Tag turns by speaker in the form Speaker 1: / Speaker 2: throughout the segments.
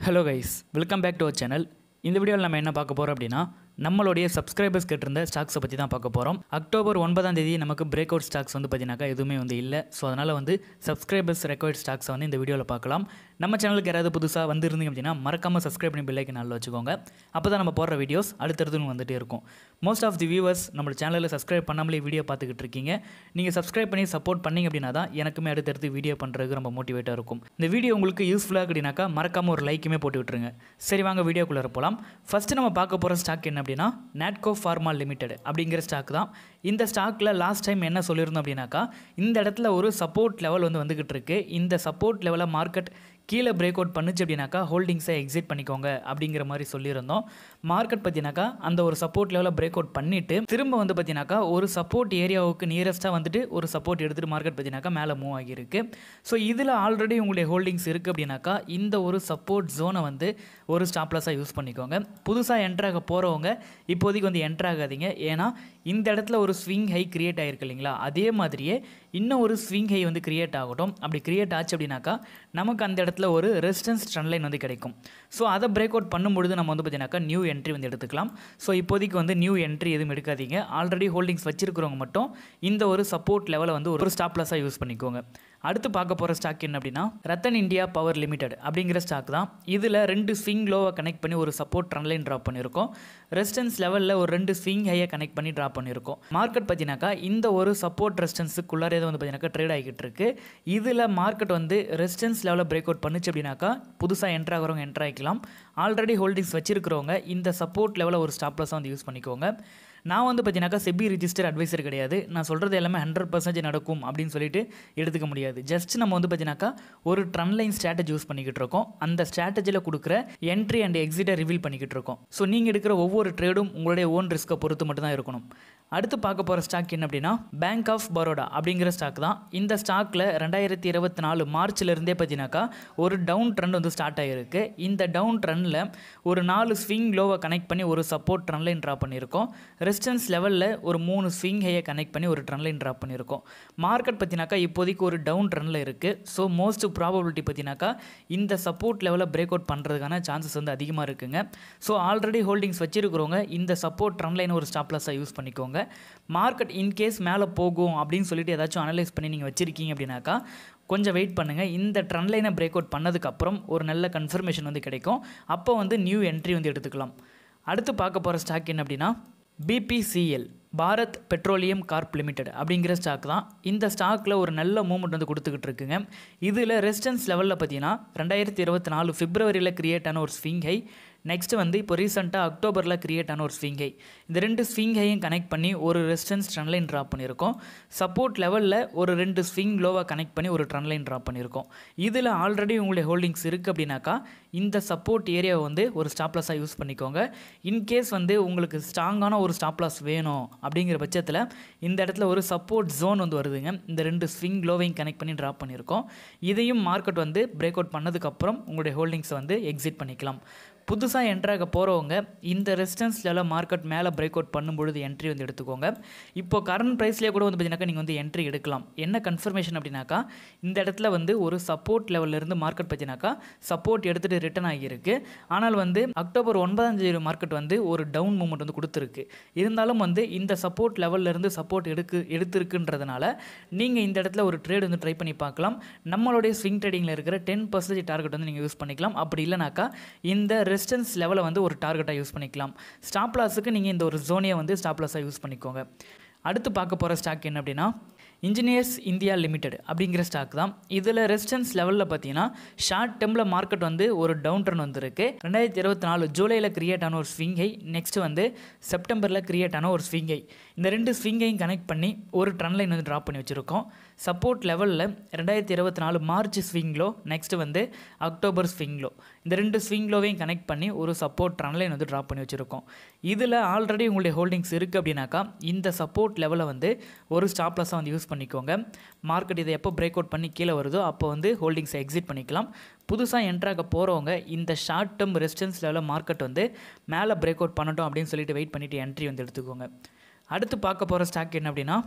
Speaker 1: hello guys welcome back to our channel இந்த வீடியோவில் நம்ம என்ன பார்க்க போகிறோம் அப்படின்னா நம்மளுடைய சப்ஸ்கிரைபர்ஸ் கேட்டிருந்த ஸ்டாக்ஸை பற்றி தான் பார்க்க போகிறோம் அக்டோபர் ஒன்பதாம் தேதி நமக்கு பிரேக் அவுட் ஸ்டாக்ஸ் வந்து பார்த்தீங்கன்னாக்கா எதுவுமே வந்து இல்லை ஸோ அதனால் வந்து சப்ஸ்கிரைபர்ஸ் ரெக்வயர்ட் ஸ்டாக்ஸை வந்து இந்த வீடியோவில் பார்க்கலாம் நம்ம சேனலுக்கு யாராவது புதுசாக வந்திருந்தீங்க அப்படின்னா மறக்காமல் சப்ஸ்கிரைப் பண்ணி பில்லைக்கு நல்லா வச்சுக்கோங்க அப்போ தான் நம்ம போடுற வீடியோஸ் அடுத்தடுத்து வந்துட்டே இருக்கும் மோஸ்ட் ஆஃப் தி வியூவர்ஸ் நம்ம சேனலில் சப்ஸ்கிரைப் பண்ணாமலே வீடியோ பார்த்துக்கிட்டு இருக்கீங்க நீங்கள் சப்ஸ்கிரைப் பண்ணி சப்போர்ட் பண்ணீங்க அப்படின்னா தான் எனக்குமே அடுத்தடுத்து வீடியோ பண்ணுறதுக்கு ரொம்ப மோட்டிவேட்டாக இருக்கும் இந்த வீடியோ உங்களுக்கு யூஸ்ஃபுல்லாக அப்படின்னாக்கா மறக்காமல் ஒரு லைக்குமே போட்டு விட்டுருங்க சரி வாங்க வீடியோக்குள்ளே போகலாம் ஃபஸ்ட்டு நம்ம பார்க்க போகிற ஸ்டாக் என்ன அப்படின்னா நாட்கோ ஃபார்மா லிமிடெட் அப்படிங்கிற ஸ்டாக் தான் இந்த ஸ்டாக்கில் லாஸ்ட் டைம் என்ன சொல்லியிருந்தோம் அப்படின்னாக்கா இந்த இடத்துல ஒரு சப்போர்ட் லெவல் வந்து வந்துக்கிட்டு இருக்கு இந்த சப்போர்ட் லெவலில் மார்க்கெட் கீழே பிரேக் அவுட் பண்ணுச்சு அப்படின்னாக்கா ஹோல்டிங்ஸை எக்ஸிட் பண்ணிக்கோங்க அப்படிங்கிற மாதிரி சொல்லியிருந்தோம் மார்க்கெட் பார்த்தீங்கன்னாக்கா அந்த ஒரு சப்போர்ட் லெவலில் பிரேக் அவுட் பண்ணிவிட்டு திரும்ப வந்து பார்த்தீங்கன்னாக்கா ஒரு சப்போர்ட் ஏரியாவுக்கு நியரஸ்ட்டாக வந்துட்டு ஒரு சப்போர்ட் எடுத்துகிட்டு மார்க்கெட் பார்த்தீங்கன்னாக்கா மேலே மூவ் ஆகியிருக்கு ஸோ இதில் ஆல்ரெடி உங்களுடைய ஹோல்டிங்ஸ் இருக்குது அப்படின்னாக்கா இந்த ஒரு சப்போர்ட் ஜோனை வந்து ஒரு ஸ்டாப்லாஸாக யூஸ் பண்ணிக்கோங்க புதுசாக என்ட்ராக போகிறவங்க இப்போதைக்கு வந்து என்ட்ரு ஆகாதீங்க ஏன்னா இந்த இடத்துல ஒரு ஸ்விங் ஹை கிரியேட் ஆகிருக்கு இல்லைங்களா அதே மாதிரியே இன்னும் ஒரு ஸ்விங் ஹை வந்து கிரியேட் ஆகட்டும் அப்படி கிரியேட் ஆச்சு அப்படின்னாக்கா நமக்கு அந்த இடத்துல ஒரு ரெசிஸ்டன்ஸ் ட்ரெண்ட் லைன் வந்து கிடைக்கும் ஸோ அதை பிரேக் அவுட் பண்ணும்பொழுது நம்ம வந்து பார்த்தீங்கன்னாக்கா நியூ என்ட்ரி வந்து எடுத்துக்கலாம் ஸோ இப்போதைக்கு வந்து நியூ என்ட்ரி எதுவும் எடுக்காதீங்க ஆல்ரெடி ஹோல்டிங்ஸ் வச்சிருக்கிறவங்க மட்டும் இந்த ஒரு சப்போர்ட் லெவலை வந்து ஒரு ஸ்டாப்லாஸாக யூஸ் பண்ணிக்கோங்க அடுத்து பார்க்க போகிற ஸ்டாக் என்ன அப்படின்னா ரத்தன் இந்தியா பவர் லிமிடெட் அப்படிங்கிற ஸ்டாக் தான் இதில் ரெண்டு ஸ்விங் லோவை கனெக்ட் பண்ணி ஒரு சப்போர்ட் ட்ரெண்ட் லைன் ட்ராப் பண்ணியிருக்கோம் ரெசிஸ்டன்ஸ் லெவலில் ஒரு ரெண்டு ஸ்விங் ஹையை கனெக்ட் பண்ணி ட்ராப் பண்ணியிருக்கோம் மார்க்கெட் பார்த்தீங்கன்னாக்கா இந்த ஒரு சப்போர்ட் ரெசிஸ்டன்ஸுக்குள்ளாரே வந்து பார்த்தீங்கன்னாக்கா ட்ரேட் ஆகிட்டு இருக்கு இதில் மார்க்கெட் வந்து ரெசிஸ்டன்ஸ் லெவலில் பிரேக் அவுட் பண்ணுச்சு அப்படின்னாக்கா புதுசாக என்ட்ரு ஆகிறவங்க என்ட்ரு ஆகிக்கலாம் ஆல்ரெடி ஹோல்டிங்ஸ் வச்சிருக்கிறவங்க இந்த சப்போர்ட் லெவலில் ஒரு ஸ்டாப்லஸாக வந்து யூஸ் பண்ணிக்கோங்க நான் வந்து பார்த்தீங்கன்னாக்கா செபி ரிஜிஸ்டர் அட்வைசர் கிடையாது நான் சொல்கிறது எல்லாமே ஹண்ட்ரட் பர்சன்டேஜ் நடக்கும் அப்படின்னு சொல்லிட்டு எடுத்துக்க முடியாது ஜஸ்ட் நம்ம வந்து பார்த்தீங்கன்னாக்கா ஒரு ட்ரன் லைன் ஸ்ட்ராட்டஜி யூஸ் பண்ணிக்கிட்டு இருக்கோம் அந்த ஸ்ட்ராட்டஜியில் கொடுக்குற என்ட்ரி அண்ட் எக்ஸிட்டை ரிவீல் பண்ணிக்கிட்டு இருக்கோம் ஸோ நீங்கள் எடுக்கிற ஒவ்வொரு ட்ரேடும் உங்களுடைய ஓன் ரிஸ்க்கை பொறுத்து மட்டும் தான் இருக்கணும் அடுத்து பார்க்க போகிற ஸ்டாக் என்ன அப்படின்னா பேங்க் ஆஃப் பரோடா அப்படிங்கிற ஸ்டாக் தான் இந்த ஸ்டாக்கில் ரெண்டாயிரத்தி இருபத்தி நாலு மார்ச்லேருந்தே பார்த்தீங்கன்னாக்கா ஒரு டவுன் ட்ரெண்ட் வந்து ஸ்டார்ட் ஆகிருக்கு இந்த டவுன் ட்ரெண்டில் ஒரு நாலு ஸ்விங் லோவை கனெக்ட் பண்ணி ஒரு சப்போர்ட் ட்ரெண்ட் லைன் ட்ரா பண்ணியிருக்கோம் ரெசிஸ்டன்ஸ் லெவலில் ஒரு மூணு ஸ்விங் ஹையை கனெக்ட் பண்ணி ஒரு ட்ரெண்ட் லைன் ட்ரா பண்ணியிருக்கோம் மார்க்கெட் பார்த்தீங்கன்னாக்கா இப்போதைக்கு ஒரு டவுன் ட்ரெண்டில் இருக்குது ஸோ மோஸ்ட் ப்ராபபிலிட்டி பார்த்தீங்கன்னாக்கா இந்த சப்போர்ட் லெவலில் பிரேக் அவுட் பண்ணுறதுக்கான சான்சஸ் வந்து அதிகமாக இருக்குங்க ஸோ ஆல்ரெடி ஹோல்டிங்ஸ் வச்சிருக்கிறவங்க இந்த சப்போர்ட் ட்ரெண்ட் லைன் ஒரு ஸ்டாப்லாஸாக யூஸ் பண்ணிக்கோங்க மார்க்கெட் இன்கேஸ் மேலே போகும் அப்படின்னு சொல்லிட்டு ஏதாச்சும் அனலைஸ் பண்ணி நீங்கள் வச்சுருக்கீங்க அப்படின்னாக்கா கொஞ்சம் வெயிட் பண்ணுங்கள் இந்த ட்ரெண்ட் லைனை பிரேக் அவுட் பண்ணதுக்கப்புறம் ஒரு நல்ல கன்ஃபர்மேஷன் வந்து கிடைக்கும் அப்போ வந்து நியூ என்ட்ரி வந்து எடுத்துக்கலாம் அடுத்து பார்க்க போகிற ஸ்டாக் என்ன அப்படின்னா BPCL Bharat petroleum corp limited அப்படிங்கிற ஸ்டாக் தான் இந்த ஸ்டாக்கில் ஒரு நல்ல மூவ்மெண்ட் வந்து கொடுத்துக்கிட்டு இருக்குங்க இதில் ரெசிஸ்டன்ஸ் லெவலில் பார்த்தீங்கன்னா ரெண்டாயிரத்தி இருபத்தி நாலு பிப்ரவரியில் கிரியேட் ஆன ஒரு ஸ்விங் ஹை நெக்ஸ்ட் வந்து இப்போ ரீசெண்டாக அக்டோபரில் கிரியேட் ஆன ஒரு ஸ்விங் ஹை இந்த ரெண்டு ஸ்விங் ஹையும் கனெக்ட் பண்ணி ஒரு ரெசிஸ்டன்ஸ் ட்ரெண்ட் லைன் ட்ராப் பண்ணியிருக்கோம் சப்போர்ட் லெவலில் ஒரு ரெண்டு ஸ்விங் லோவாக கனெக்ட் பண்ணி ஒரு ட்ரெண்ட் லைன் ட்ராப் பண்ணியிருக்கோம் இதில் ஆல்ரெடி உங்களுடைய ஹோல்டிங்ஸ் இருக்குது அப்படின்னாக்கா இந்த சப்போர்ட் ஏரியாவை வந்து ஒரு ஸ்டாப்லாஸாக யூஸ் பண்ணிக்கோங்க இன்கேஸ் வந்து உங்களுக்கு ஸ்ட்ராங்கான ஒரு ஸ்டாப்லாஸ் வேணும் அப்படிங்கிற பட்சத்தில் இந்த இடத்துல ஒரு சப்போர்ட் ஜோன் வந்து வருதுங்க இந்த ரெண்டு ஸ்விங் லோவையும் கனெக்ட் பண்ணி ட்ராப் பண்ணியிருக்கோம் இதையும் மார்க்கெட் வந்து பிரேக் அவுட் பண்ணதுக்கப்புறம் உங்களுடைய ஹோல்டிங்ஸை வந்து எக்ஸிட் பண்ணிக்கலாம் புதுசாக என்ட்ராக போகிறவங்க இந்த ரெசிஸ்டன்ஸ் லெவலில் மார்க்கெட் மேலே பிரேக் அவுட் பண்ணும்பொழுது என்ட்ரி வந்து எடுத்துக்கோங்க இப்போ கரண்ட் ப்ரைஸ்லேயே கூட வந்து பார்த்தீங்கன்னாக்கா நீங்கள் வந்து என்ட்ரி எடுக்கலாம் என்ன கன்ஃபர்மேஷன் அப்படின்னாக்கா இந்த இடத்துல வந்து ஒரு சப்போர்ட் லெவலிருந்து மார்க்கெட் பார்த்தீங்கன்னாக்கா சப்போர்ட் எடுத்துகிட்டு ரிட்டன் ஆகியிருக்கு ஆனால் வந்து அக்டோபர் ஒன்பதாம் தேதி மார்க்கெட் வந்து ஒரு டவுன் மூமெண்ட் வந்து கொடுத்துருக்கு இருந்தாலும் வந்து இந்த சப்போர்ட் லெவல்லேருந்து சப்போர்ட் எடுக்கு எடுத்திருக்குன்றதுனால நீங்கள் இந்த இடத்துல ஒரு ட்ரேட் வந்து ட்ரை பண்ணி பார்க்கலாம் நம்மளுடைய ஸ்விங் ட்ரேடிங்கில் இருக்கிற டென் பர்சன்டேஜ் டார்கெட் வந்து நீங்கள் யூஸ் பண்ணிக்கலாம் அப்படி இல்லைனாக்கா இந்த ரெசிஸ்டன்ஸ் லெவலை வந்து ஒரு டார்கெட்டாக யூஸ் பண்ணிக்கலாம் ஸ்டாப் லாஸுக்கு நீங்கள் இந்த ஒரு ஜோனியை வந்து ஸ்டாப் லாஸாக யூஸ் பண்ணிக்கோங்க அடுத்து பார்க்க போகிற ஸ்டாக் என்ன அப்படின்னா இன்ஜினியர்ஸ் இந்தியா லிமிடெட் அப்படிங்கிற ஸ்டாக் தான் இதில் ரெசிஸ்டன்ஸ் லெவலில் பார்த்தீங்கன்னா ஷார்ட் டேர்மில் மார்க்கெட் வந்து ஒரு டவுன் ட்ரெண்ட் வந்திருக்கு ரெண்டாயிரத்தி இருபத்தி நாலு ஜூலையில் கிரியேட் ஆன ஒரு ஸ்விங் ஹை நெக்ஸ்ட் வந்து செப்டம்பரில் கிரியேட் ஆன ஒரு ஸ்விங் ஹை இந்த ரெண்டு ஸ்விங்கையும் கனெக்ட் பண்ணி ஒரு ட்ரெண்ட் லைன் வந்து ட்ராப் பண்ணி வச்சுருக்கோம் சப்போர்ட் லெவலில் ரெண்டாயிரத்தி இருபத்தி நாலு மார்ச் ஸ்விங்லோ நெக்ஸ்ட் வந்து அக்டோபர் ஸ்விங்லோ இந்த ரெண்டு ஸ்விங்லோவையும் கனெக்ட் பண்ணி ஒரு சப்போர்ட் ட்ரெண்ட் லைன் வந்து ட்ராப் பண்ணி வச்சுருக்கோம் இதில் ஆல்ரெடி உங்களுடைய ஹோல்டிங்ஸ் இருக்குது அப்படின்னாக்கா இந்த சப்போர்ட் லெவலை வந்து ஒரு ஸ்டாப்லஸாக வந்து யூஸ் பண்ணிக்கோங்க மார்க்கெட் இதை எப்போ பிரேக் அவுட் பண்ணி கீழே வருதோ அப்போ வந்து ஹோல்டிங்ஸை எக்ஸிட் பண்ணிக்கலாம் புதுசாக என்ட்ராக போகிறவங்க இந்த ஷார்ட் டேர்ம் ரெசிஸ்டன்ஸ் லெவலில் மார்க்கெட் வந்து மேலே பிரேக் அவுட் பண்ணட்டும் அப்படின்னு சொல்லிட்டு வெயிட் பண்ணிவிட்டு என்ட்ரி வந்து எடுத்துக்கோங்க அடுத்து பார்க்க போகிற ஸ்டாக் என்ன அப்படின்னா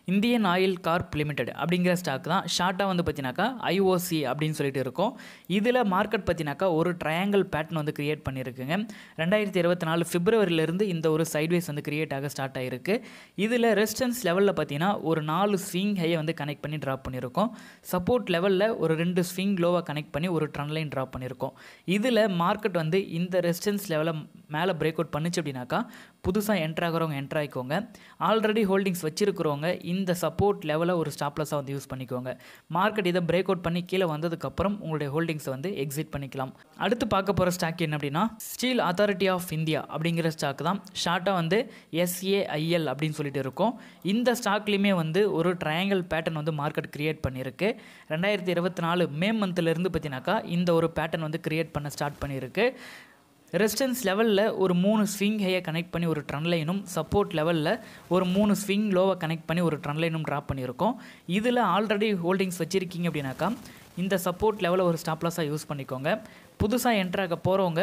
Speaker 1: இந்தியன் ஆயில் கார்ப் லிமிடெட் அப்படிங்கிற ஸ்டாக் தான் ஷார்ட்டாக வந்து பார்த்தீங்கன்னாக்கா ஐஓசி அப்படின்னு சொல்லிட்டு இருக்கும் இதில் மார்க்கெட் பார்த்தீங்கன்னாக்கா ஒரு ட்ரையாங்கிள் பேட்டர்ன் வந்து கிரியேட் பண்ணியிருக்குங்க ரெண்டாயிரத்தி இருபத்தி நாலு பிப்ரவரியிலேருந்து இந்த ஒரு சைட்வேஸ் வந்து கிரியேட் ஆக ஸ்டார்ட் ஆகிருக்கு இதில் ரெசிஸ்டன்ஸ் லெவலில் பார்த்தீங்கன்னா ஒரு நாலு ஸ்விங் ஹையை வந்து கனெக்ட் பண்ணி ட்ராப் பண்ணியிருக்கோம் சப்போர்ட் லெவலில் ஒரு ரெண்டு ஸ்விங் லோவாக கனெக்ட் பண்ணி ஒரு ட்ரன் லைன் ட்ராப் பண்ணியிருக்கோம் இதில் மார்க்கெட் வந்து இந்த ரெசிஸ்டன்ஸ் லெவலை மேலே பிரேக் அவுட் பண்ணுச்சு அப்படின்னாக்கா புதுசாக என்ட்ரு ஆகிறவங்க என்ட்ரு ஆகிக்கோங்க ஆல்ரெடி ஹோல்டிங்ஸ் வச்சிருக்கிறவங்க இந்த சப்போர்ட் லெவலை ஒரு ஸ்டாப்லஸாக வந்து யூஸ் பண்ணிக்கோங்க மார்க்கெட் இதை பிரேக் அவுட் பண்ணி கீழே வந்ததுக்கப்புறம் உங்களுடைய ஹோல்டிங்ஸை வந்து எக்ஸிட் பண்ணிக்கலாம் அடுத்து பார்க்க போகிற ஸ்டாக் என்ன அப்படின்னா ஸ்டீல் அத்தாரிட்டி ஆஃப் இந்தியா அப்படிங்கிற ஸ்டாக் தான் ஷார்ட்டாக வந்து எஸ்ஏஐஎல் அப்படின்னு சொல்லிட்டு இருக்கும் இந்த ஸ்டாக்லேயுமே வந்து ஒரு ட்ரையாங்கிள் பேட்டர்ன் வந்து மார்க்கெட் கிரியேட் பண்ணியிருக்கு ரெண்டாயிரத்தி இருபத்தி நாலு மே மந்த்லேருந்து பார்த்தீங்கன்னாக்கா இந்த ஒரு பேட்டர்ன் வந்து கிரியேட் பண்ண ஸ்டார்ட் பண்ணியிருக்கு ரெசிஸ்டன்ஸ் லெவலில் ஒரு மூணு ஸ்விங் ஹையை கனெக்ட் பண்ணி ஒரு ட்ரன் லைனும் சப்போர்ட் லெவலில் ஒரு மூணு ஸ்விங் லோவை கனெக்ட் பண்ணி ஒரு ட்ரன் லைனும் ட்ராப் பண்ணியிருக்கோம் இதில் ஆல்ரெடி ஹோல்டிங்ஸ் வச்சுருக்கீங்க அப்படின்னாக்கா இந்த சப்போர்ட் லெவலை ஒரு ஸ்டாப்லாஸாக யூஸ் பண்ணிக்கோங்க புதுசாக என்ட்ராக போகிறவங்க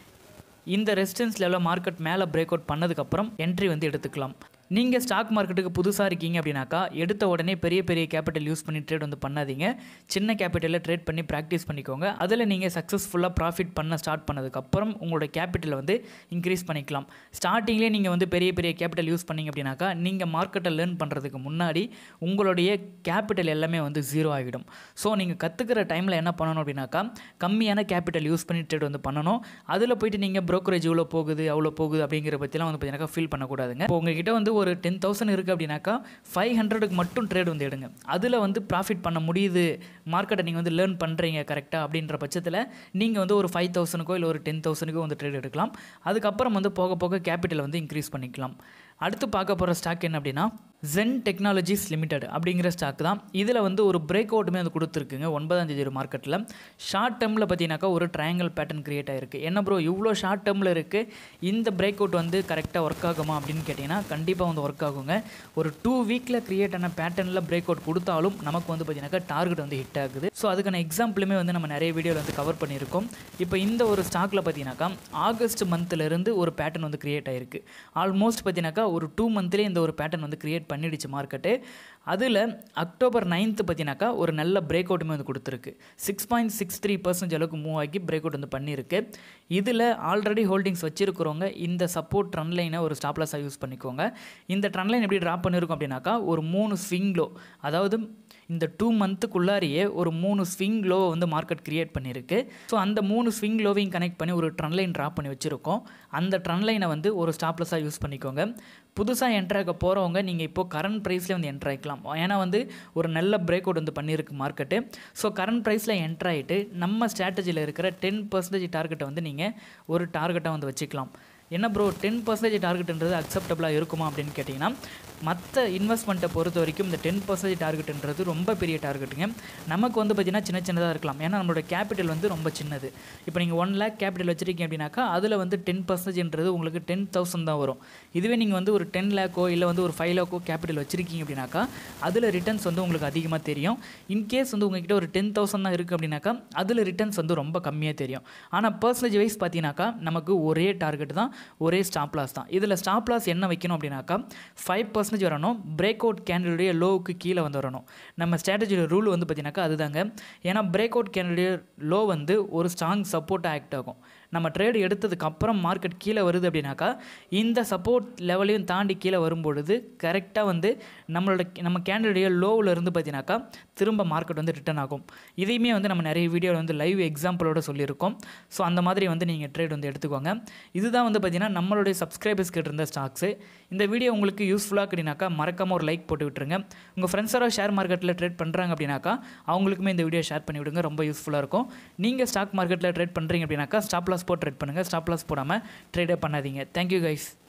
Speaker 1: இந்த ரெசிஸ்டன்ஸ் லெவலில் மார்க்கெட் மேலே பிரேக் அவுட் பண்ணதுக்கப்புறம் என்ட்ரி வந்து எடுத்துக்கலாம் நீங்கள் ஸ்டாக் மார்க்கெட்டுக்கு புதுசாக இருக்கீங்க அப்படின்னாக்கா எடுத்த உடனே பெரிய பெரிய கேபிட்டல் யூஸ் பண்ணி ட்ரேட் வந்து பண்ணாதீங்க சின்ன கேபிட்டலில் ட்ரேட் பண்ணி ப்ராக்டிஸ் பண்ணிக்கோங்க அதில் நீங்கள் சக்ஸஸ்ஃபுல்லாக ப்ராஃபிட் பண்ண ஸ்டார்ட் பண்ணதுக்கப்புறம் உங்களோட கேபிட்டலை வந்து இன்க்ரீஸ் பண்ணிக்கலாம் ஸ்டார்டிங்லேயே நீங்கள் வந்து பெரிய பெரிய கேபிட்டல் யூஸ் பண்ணீங்க அப்படின்னாக்கா நீங்கள் மார்க்கெட்டை லேர்ன் பண்ணுறதுக்கு முன்னாடி உங்களுடைய கேபிட்டல் எல்லாமே வந்து ஜீரோ ஆகிடும் ஸோ நீங்கள் கற்றுக்கிற டைமில் என்ன பண்ணணும் அப்படின்னாக்கா கம்மியான கேபிட்டல் யூஸ் பண்ணி ட்ரேட் வந்து பண்ணணும் அதில் போயிட்டு நீங்கள் ப்ரோக்கரேஜ் இவ்வளோ போகுது அவ்வளோ போகுது அப்படிங்கிற பற்றிலாம் வந்து பார்த்தீங்கன்னா ஃபீல் பண்ணக்கூடாதுங்க இப்போ உங்ககிட்ட வந்து ஒரு டென் தௌசண்ட் இருக்குது அப்படின்னாக்கா ஃபைவ் ஹண்ட்ரடுக்கு மட்டும் ட்ரேட் வந்து எடுங்க அதில் வந்து ப்ராஃபிட் பண்ண முடியுது மார்க்கெட்டை நீங்கள் வந்து லேர்ன் பண்ணுறீங்க கரெக்டாக அப்படின்ற பட்சத்தில் நீங்கள் வந்து ஒரு ஃபைவ் தௌசண்ட்க்கோ இல்லை ஒரு டென் தௌசண்ட்க்கோ வந்து ட்ரேட் எடுக்கலாம் அதுக்கப்புறம் வந்து போக போக கேபிட்டலை வந்து இன்க்ரீஸ் பண்ணிக்கலாம் அடுத்து பார்க்க போகிற ஸ்டாக் என்ன அப்படின்னா ஜென் டெக்னாலஜிஸ் லிமிடெட் அப்படிங்கிற ஸ்டாக் தான் இதில் வந்து ஒரு பிரேக் அவுட்டுமே வந்து கொடுத்துருக்குங்க ஒன்பதாம் தேதி மார்க்கெட்டில் ஷார்ட் டேர்மில் பார்த்தீங்கன்னாக்கா ஒரு ட்ரையாங்கிள் பேட்டர்ன் கிரியேட் ஆயிருக்கு என்ன ப்ரோ இவ்வளோ ஷார்ட் டேர்மில் இருக்குது இந்த பிரேக் அவுட் வந்து கரெக்டாக ஒர்க் ஆகுமா அப்படின்னு கேட்டிங்கன்னா கண்டிப்பாக வந்து ஒர்க் ஆகுங்க ஒரு டூ வீக்கில் கிரியேட் ஆன பேட்டர்னில் பிரேக் அவுட் கொடுத்தாலும் நமக்கு வந்து பார்த்தீங்கன்னாக்கா டார்கெட் வந்து ஹிட் ஆகுது ஸோ அதுக்கான எக்ஸாம்பிளுமே வந்து நம்ம நிறைய வீடியோவில் வந்து கவர் பண்ணியிருக்கோம் இப்போ இந்த ஒரு ஸ்டாக்கில் பார்த்தீங்கன்னாக்கா ஆகஸ்ட் மந்த்லேருந்து ஒரு பேட்டர்ன் வந்து கிரியேட் ஆயிருக்கு ஆல்மோஸ்ட் பார்த்தீங்கன்னாக்கா ஒரு டூ மந்த்லேயே இந்த ஒரு பேட்டர்ன் வந்து கிரியேட் பண்ணிடுச்சு மார்க்கெட்டு அதில் அக்டோபர் நைன்த்து பார்த்தீங்கன்னாக்கா ஒரு நல்ல பிரேக் அவுட்டுமே வந்து கொடுத்துருக்கு six point six three percent அளவுக்கு மூவ் ஆகி பிரேக் அவுட் வந்து பண்ணியிருக்கு இதில் ஆல்ரெடி ஹோல்டிங்ஸ் வச்சிருக்கிறவங்க இந்த சப்போர்ட் ட்ரன் லைனை ஒரு ஸ்டாப்லாஸாக யூஸ் பண்ணிக்கோங்க இந்த ட்ரன் லைன் எப்படி ட்ராப் பண்ணியிருக்கோம் அப்படின்னாக்கா ஒரு மூணு ஸ்விங் லோ அதாவது இந்த டூ மந்த்துக்குள்ளாரியே ஒரு மூணு ஸ்விங் லோவை வந்து மார்க்கெட் கிரியேட் பண்ணியிருக்கு ஸோ அந்த மூணு ஸ்விங் லோவையும் கனெக்ட் பண்ணி ஒரு ட்ரன் லைன் ட்ராப் பண்ணி வச்சுருக்கோம் அந்த ட்ரன் லைனை வந்து ஒரு ஸ்டாப்லெஸ்ஸாக யூஸ் பண்ணிக்கோங்க புதுசாக என்ட்ராக போகிறவங்க நீங்கள் இப்போது கரண்ட் ப்ரைஸில் வந்து என்ட்ரு ஆகிக்கலாம் ஏன்னா வந்து ஒரு நல்ல பிரேக் அவுட் வந்து பண்ணியிருக்கு மார்க்கெட்டு ஸோ கரண்ட் ப்ரைஸில் என்ட்ரு ஆகிட்டு நம்ம ஸ்ட்ராட்டஜியில் இருக்கிற டென் பர்சன்டேஜ் டார்கெட்டை வந்து நீங்கள் ஒரு டார்கெட்டாக வந்து வச்சுக்கலாம் என்ன ப்ரோ டென் பர்சன்டேஜ் டார்கெட்ன்றது அக்செப்டபுளாக இருக்குமா அப்படின்னு கேட்டிங்கன்னா மற்ற இன்வெஸ்ட்மெண்ட்டை பொறுத்த வரைக்கும் இந்த டென் பர்சன்டேஜ் டார்கெட்ன்றது ரொம்ப பெரிய டார்கெட்டுங்க நமக்கு வந்து பார்த்திங்கன்னா சின்ன சின்னதாக இருக்கலாம் ஏன்னா நம்மளோட கேபிட்டல் வந்து ரொம்ப சின்னது இப்போ நீங்கள் ஒன் லேக் கேபிட்டல் வச்சுருக்கீங்க அப்படின்னாக்கா அதில் வந்து டென் பர்சன்டேஜ்ன்றது உங்களுக்கு டென் தௌசண்ட் தான் வரும் இதுவே நீங்கள் வந்து ஒரு டென் லேக்கோ இல்லை வந்து ஒரு ஃபைவ் லேக்கோ கேபிட்டல் வச்சுருக்கீங்க அப்படின்னாக்கா அதில் ரிட்டர்ன்ஸ் வந்து உங்களுக்கு அதிகமாக தெரியும் இன்கேஸ் வந்து உங்ககிட்ட ஒரு டென் தௌசண்ட் தான் இருக்குது அப்படின்னாக்கா அதில் ரிட்டர்ன்ஸ் வந்து ரொம்ப கம்மியாக தெரியும் ஆனால் பர்சன்டேஜ் வைஸ் பார்த்தீங்கன்னாக்கா நமக்கு ஒரே டார்கெட் தான் ஒரே ஸ்டாப் லாஸ் தான் இதில் ஸ்டாப் லாஸ் என்ன வைக்கணும் அப்படின்னாக்கா ஃபைவ் பர்சன்டேஜ் வரணும் பிரேக் அவுட் கேண்டிலுடைய லோவுக்கு கீழே வந்து வரணும் நம்ம ஸ்ட்ராட்டஜியோட ரூல் வந்து பார்த்தீங்கன்னாக்கா அதுதாங்க ஏன்னா பிரேக் அவுட் கேண்டிலுடைய லோ வந்து ஒரு ஸ்ட்ராங் சப்போர்ட்டாக ஆக்ட் ஆகும் நம்ம ட்ரேடு எடுத்ததுக்கு அப்புறம் மார்க்கெட் கீழே வருது அப்படின்னாக்கா இந்த சப்போர்ட் லெவலையும் தாண்டி கீழே வரும்பொழுது கரெக்டாக வந்து நம்மளோட நம்ம கேண்டிலுடைய லோவில் இருந்து பார்த்தீங்கன்னாக்கா திரும்ப மார்க்கெட் வந்து ரிட்டர்ன் ஆகும் இதையுமே வந்து நம்ம நிறைய வீடியோவில் வந்து லைவ் எக்ஸாம்பிளோட சொல்லியிருக்கோம் ஸோ அந்த மாதிரி வந்து நீங்கள் ட்ரேட் வந்து எடுத்துக்கோங்க இதுதான் வந்து பார்த்தீங்கன்னா நம்மளுடைய சப்ஸ்கிரைபர்ஸ் கிட்ட இருந்த ஸ்டாக்ஸு இந்த வீடியோ உங்களுக்கு யூஸ்ஃபுல்லாக அப்படின்னாக்கா மறக்காமல் ஒரு லைக் போட்டு விட்டுருங்க உங்கள் ஃப்ரெண்ட்ஸாரோ ஷேர் மார்க்கெட்டில் ட்ரேட் பண்ணுறாங்க அப்படின்னாக்கா அவங்களுக்குமே இந்த வீடியோ ஷேர் பண்ணி விடுங்க ரொம்ப யூஸ்ஃபுல்லாக இருக்கும் நீங்கள் ஸ்டாக் மார்க்கெட்டில் ட்ரேட் பண்ணுறீங்க அப்படின்னாக்கா ஸ்டாப் லாஸ் போட்டு ட்ரேட் பண்ணுங்கள் ஸ்டாப் லாஸ் போடாமல் ட்ரேடே பண்ணாதீங்க தேங்க்யூ கைஸ்